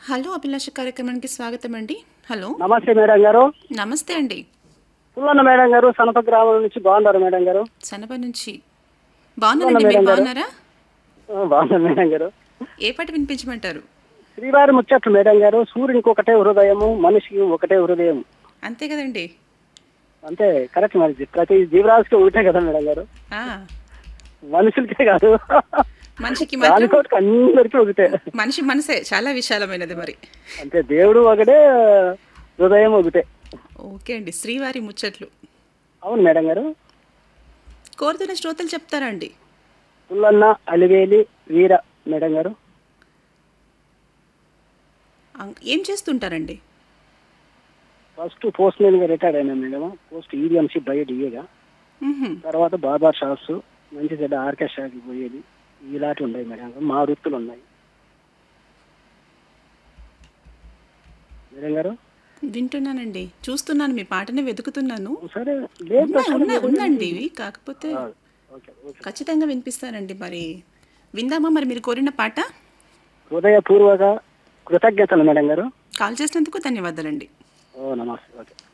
Hello అభిలాష కార్యక్రమానికి స్వాగతం అండి హలో నమస్తే మేడం గారు నమస్తే అండి పుల్లన్న మేడం గారు సనప గ్రామం నుంచి బాగున్నారు మేడం గారు సనప నుంచి బాగున్నారండి మీరు మేడం గారు. బాగున్నారా ఆ, బాగున్నారు మేడం గారు ఏ పాట వినిపించమంటారు శ్రీవారి ముచ్చట్లు మేడం గారు సూర్యునికి ఒకటే హృదయము మనిషికి ఒకటే హృదయం అంతే కదండి అంతే కరెక్ట్ మరి ప్రతి జీవరాశికి ఒకటే కదా మేడం గారు ఆ, మనుషులకే కాదు మనిషికి మాత్రం దానికోటి అందరికీ ఒకటే మనిషి మనసే చాలా విశాలమైనది మరి అంతే దేవుడు ఒకటే హృదయం ఒకటే ఓకే అండి శ్రీవారి ముచ్చట్లు అవును మేడం గారు కోరుతున్న శ్రోతలు చెప్తారా అండి పుల్లన్న అలివేలి వీర మేడం గారు అం- ఏం చేస్తుంటారండి ఫస్ట్ పోస్ట్ మ్యాన్ గా రిటైర్డ్ అయినా మేడం పోస్ట్ ఈడిఎంసీ బయట డిఏగా మ్మ్హ్మ్. తర్వాత బార్బర్ షాప్స్ మంచి చెడ్డ ఆర్కెస్ట్రాకి పోయేది ఇలాంటి ఉన్నాయి మేడం గారు. మా వృత్తులు ఉన్నాయి మేడం గారు వింటున్నానండి చూస్తున్నాను మీ పాటనే వెతుకుతున్నాను సరే లేదు ఉన్నాయి, ఉన్నాయి, ఉందండి ఇవి కాకపోతే ఓకే ఓకే ఖచ్చితంగా వినిపిస్తానండి మరి విందామా మరి మీరు కోరిన పాట హృదయపూర్వక కృతజ్ఞతలు మేడం గారు కాల్ చేసినందుకు ధన్యవాదాలండి ఓ నమస్తే ఓకే